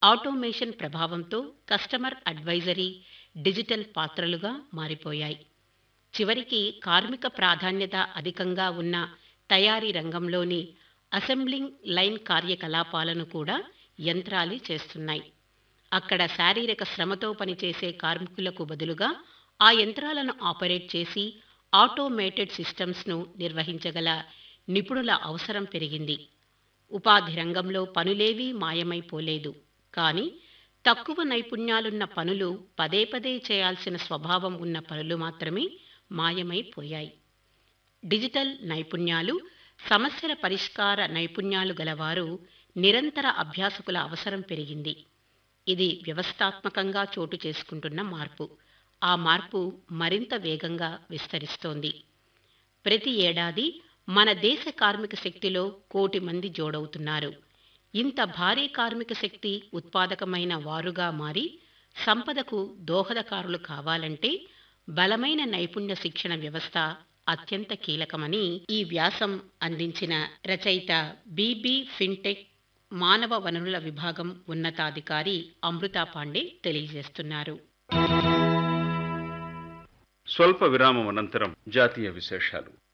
automation ప్రభావంతో customer advisory digital పాత్రలుగా మారిపోయాయి చివరికి కార్మిక ప్రాధాన్యత అధికంగా ఉన్న తయారీ రంగంలోని అసెంబ్లింగ్ లైన్ కార్యకలాపాలను కూడా యంత్రాలే చేస్తున్నాయి అక్కడ శారీరక శ్రమతో పనిచేసే కార్మికులకు బదులుగా ఆ యంత్రాలను ఆపరేట్ చేసి ఆటోమేటెడ్ సిస్టమ్స్ను నిర్వహించగల నిపుణుల అవసరం పెరిగింది ఉపాధి రంగంలో పనులేవీ మాయమైపోలేదు కానీ తక్కువ నైపుణ్యాలున్న పనులు పదే పదే చేయాల్సిన స్వభావం ఉన్న పనులు మాత్రమే మాయమైపోయాయి డిజిటల్ నైపుణ్యాలు సమస్యల పరిష్కార నైపుణ్యాలు గలవారు నిరంతర అభ్యాసకుల అవసరం పెరిగింది ఇది వ్యవస్థాత్మకంగా చోటు చేసుకుంటున్న మార్పు ఆ మార్పు మరింత వేగంగా విస్తరిస్తోంది ప్రతి ఏడాది మన దేశ కార్మిక శక్తిలో కోటి మంది జోడవుతున్నారు ఇంత భారీ కార్మిక శక్తి ఉత్పాదకమైన వారుగా మారి సంపదకు దోహదకారులు కావాలంటే బలమైన నైపుణ్య శిక్షణ వ్యవస్థ అత్యంత కీలకమని ఈ వ్యాసం అందించిన రచయిత బీబీ ఫిన్టెక్ మానవ వనరుల విభాగం ఉన్నతాధికారి అమృతా పాండే తెలియజేస్తున్నారు స్వల్ప విరామం అనంతరం జాతీయ విశేషాలు